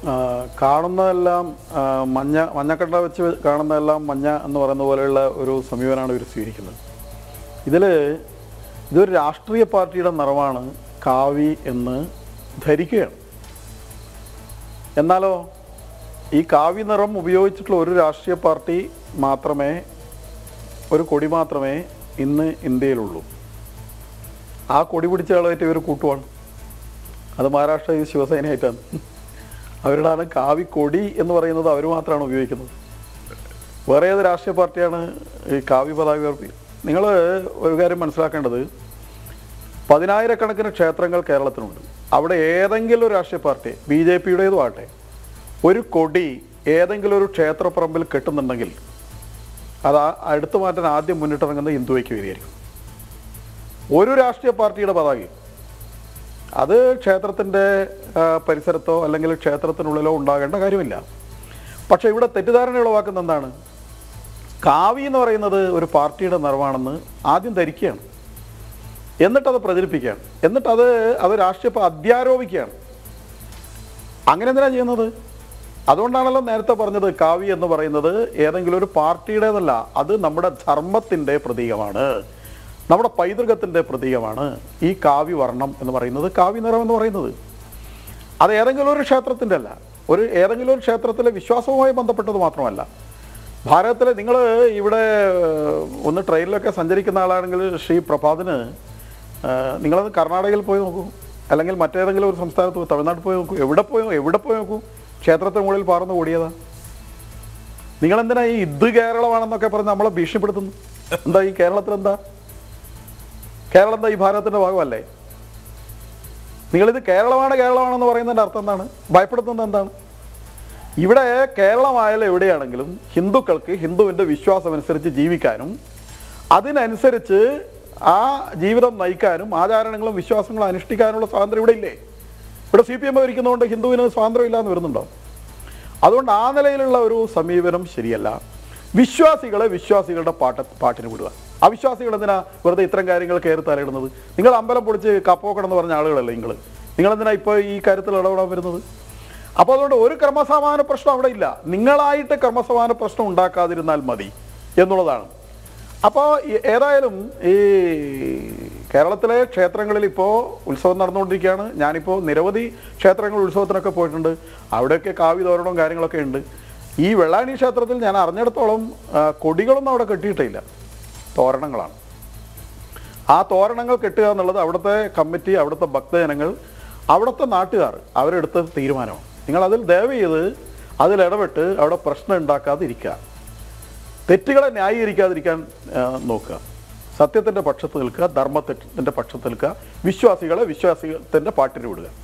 ആ, കാണുന്നതെല്ലാം ആ, മഞ്ഞ മഞ്ഞക്കട്ട വെച്ച് കാണുന്നതെല്ലാം മഞ്ഞ എന്ന് പറയുന്ന പോലെയുള്ള ഒരു സമീപനമാണ് ഇവർ സ്വീകരിക്കുന്നത് ഇതിൽ ഇതൊരു രാഷ്ട്രീയ പാർട്ടിയുടെ നിറമാണ് കാവി എന്ന് ധരിക്കുകയാണ് എന്നാലോ ഈ കാവി നിറം ഉപയോഗിച്ചിട്ടുള്ള ഒരു രാഷ്ട്രീയ പാർട്ടി മാത്രമേ ഒരു കൊടി മാത്രമേ ഇന്ന് ഇന്ത്യയിലുള്ളൂ ആ കൊടി പിടിച്ച ആളായിട്ട് ഇവർ കൂട്ടുവാണ് അത് മഹാരാഷ്ട്ര ഈ ശിവസേനയായിട്ടാണ് അവരുടെയാണ് കാവി കൊടി എന്ന് പറയുന്നത് അവർ മാത്രമാണ് ഉപയോഗിക്കുന്നത് വേറെ ഏത് രാഷ്ട്രീയ പാർട്ടിയാണ് ഈ കാവ്യ പതാക ഉയർത്തി നിങ്ങൾ ഒരു കാര്യം മനസ്സിലാക്കേണ്ടത് പതിനായിരക്കണക്കിന് ക്ഷേത്രങ്ങൾ കേരളത്തിലുണ്ട് അവിടെ ഏതെങ്കിലും ഒരു രാഷ്ട്രീയ പാർട്ടി ബി ജെ പിയുടേതും ആട്ടെ ഒരു കൊടി ഏതെങ്കിലും ഒരു ക്ഷേത്രപ്പറമ്പിൽ കെട്ടുന്നുണ്ടെങ്കിൽ അത് ആ- എടുത്തു മാറ്റാൻ ആദ്യം മുന്നിട്ടിറങ്ങുന്നത് ഹിന്ദുവയ്ക്ക് വേദിയായിരിക്കും ഒരു രാഷ്ട്രീയ പാർട്ടിയുടെ പതാകയും അത് ക്ഷേത്രത്തിൻ്റെ ആ, പരിസരത്തോ അല്ലെങ്കിൽ ക്ഷേത്രത്തിനുള്ളിലോ ഉണ്ടാകേണ്ട കാര്യമില്ല പക്ഷേ ഇവിടെ തെറ്റിദ്ധാരണ ഉളവാക്കുന്ന എന്താണ് കാവി എന്ന് പറയുന്നത് ഒരു പാർട്ടിയുടെ നിറമാണെന്ന് ആദ്യം ധരിക്കുകയാണ് എന്നിട്ടത് പ്രചരിപ്പിക്കുകയാണ് എന്നിട്ടത് അത് രാഷ്ട്രീയ പ- അധ്യാരോപിക്കുകയാണ് അങ്ങനെ എന്തിനാ ചെയ്യുന്നത് അതുകൊണ്ടാണല്ലോ നേരത്തെ പറഞ്ഞത് കാവി എന്ന് പറയുന്നത് ഏതെങ്കിലും ഒരു പാർട്ടിയുടേതല്ല അത് നമ്മുടെ ധർമ്മത്തിൻ്റെ പ്രതീകമാണ് നമ്മുടെ പൈതൃകത്തിൻ്റെ പ്രതീകമാണ് ഈ കാവി വർണ്ണം എന്ന് പറയുന്നത് കാവി നിറം എന്ന് പറയുന്നത് അത് ഏതെങ്കിലും ഒരു ക്ഷേത്രത്തിൻ്റെ അല്ല ഒരു ഏതെങ്കിലും ഒരു ക്ഷേത്രത്തിലെ വിശ്വാസവുമായി ബന്ധപ്പെട്ടത് മാത്രമല്ല ഭാരതത്തിലെ നിങ്ങൾ ഇവിടെ ഏഹ്, ഒന്ന് ട്രെയിനിലൊക്കെ സഞ്ചരിക്കുന്ന ആളാണെങ്കിൽ ശ്രീ പ്രഭാതിന് ഏഹ്, നിങ്ങളത് കർണാടകയിൽ പോയി നോക്കൂ അല്ലെങ്കിൽ മറ്റേതെങ്കിലും ഒരു സംസ്ഥാനത്ത് പോയി തമിഴ്നാട്ടിൽ പോയി നോക്കൂ എവിടെ പോയി എവിടെ പോയി നോക്കൂ ക്ഷേത്രത്തിന് മുകളിൽ പാർന്ന് കൂടിയതാ നിങ്ങളെന്തിനാ ഈ ഇത് കേരളമാണെന്നൊക്കെ പറഞ്ഞ് നമ്മളെ ഭീഷണിപ്പെടുത്തുന്നു എന്താ ഈ കേരളത്തിൽ എന്താ കേരളം എന്താ ഈ ഭാരതത്തിന്റെ ഭാഗമല്ലേ നിങ്ങളിത് കേരളമാണ് കേരളമാണെന്ന് പറയുന്നതിൻ്റെ അർത്ഥം എന്താണ് ഭയപ്പെടുത്തുന്നത് എന്താണ് ഇവിടെ കേരളമായാലും എവിടെയാണെങ്കിലും ഹിന്ദുക്കൾക്ക് ഹിന്ദുവിൻ്റെ വിശ്വാസം അനുസരിച്ച് ജീവിക്കാനും അതിനനുസരിച്ച് ആ ജീവിതം നയിക്കാനും ആചാരങ്ങളും വിശ്വാസങ്ങളും അനുഷ്ഠിക്കാനുള്ള സ്വാതന്ത്ര്യം ഇവിടെ ഇല്ലേ ഇവിടെ സി പി എം ഭരിക്കുന്നതുകൊണ്ട് ഹിന്ദുവിന് സ്വാതന്ത്ര്യം ഇല്ലാന്ന് വരുന്നുണ്ടോ അതുകൊണ്ട് ആ നിലയിലുള്ള ഒരു സമീപനം ശരിയല്ല വിശ്വാസികളെ വിശ്വാസികളുടെ പാട്ട പാട്ടിന് വിടുക അവിശ്വാസികൾ എന്തിനാ വെറുതെ ഇത്തരം കാര്യങ്ങൾ കയറി തലയിടുന്നത് നിങ്ങൾ അമ്പലം പൊളിച്ച് കപ്പോക്കണമെന്ന് പറഞ്ഞ ആളുകളല്ലേ നിങ്ങൾ നിങ്ങൾ എന്തിനാ ഇപ്പോൾ ഈ കാര്യത്തിൽ ഇടപെടാൻ വരുന്നത് അപ്പോൾ അതുകൊണ്ട് ഒരു ക്രമസമാന പ്രശ്നം അവിടെ ഇല്ല നിങ്ങളായിട്ട് ക്രമസമാന പ്രശ്നം ഉണ്ടാക്കാതിരുന്നാൽ മതി എന്നുള്ളതാണ് അപ്പോൾ ഏതായാലും ഈ കേരളത്തിലെ ക്ഷേത്രങ്ങളിൽ ഇപ്പോൾ ഉത്സവം നടന്നുകൊണ്ടിരിക്കുകയാണ് ഞാനിപ്പോൾ നിരവധി ക്ഷേത്രങ്ങൾ ഉത്സവത്തിനൊക്കെ പോയിട്ടുണ്ട് അവിടെയൊക്കെ കാവ്യ തോരണവും കാര്യങ്ങളൊക്കെ ഉണ്ട് ഈ വെള്ളാണി ക്ഷേത്രത്തിൽ ഞാൻ അറിഞ്ഞിടത്തോളം ആ, കൊടികളൊന്നും അവിടെ കെട്ടിയിട്ടില്ല തോരണങ്ങളാണ് ആ തോരണങ്ങൾ കെട്ടുക എന്നുള്ളത് അവിടുത്തെ കമ്മിറ്റി അവിടുത്തെ ഭക്തജനങ്ങൾ അവിടുത്തെ നാട്ടുകാർ അവരെടുത്ത തീരുമാനമാണ് നിങ്ങൾ അതിൽ ദയവ് ചെയ്ത് അതിൽ ഇടപെട്ട് അവിടെ പ്രശ്നം ഉണ്ടാക്കാതിരിക്കുക തെറ്റുകളെ ന്യായീകരിക്കാതിരിക്കാൻ ആ, നോക്കുക സത്യത്തിൻ്റെ പക്ഷത്ത് നിൽക്കുക ധർമ്മത്തിൻ്റെ പക്ഷത്ത് നിൽക്കുക വിശ്വാസികളെ വിശ്വാസികളുടെ പാട്ടിന് വിടുക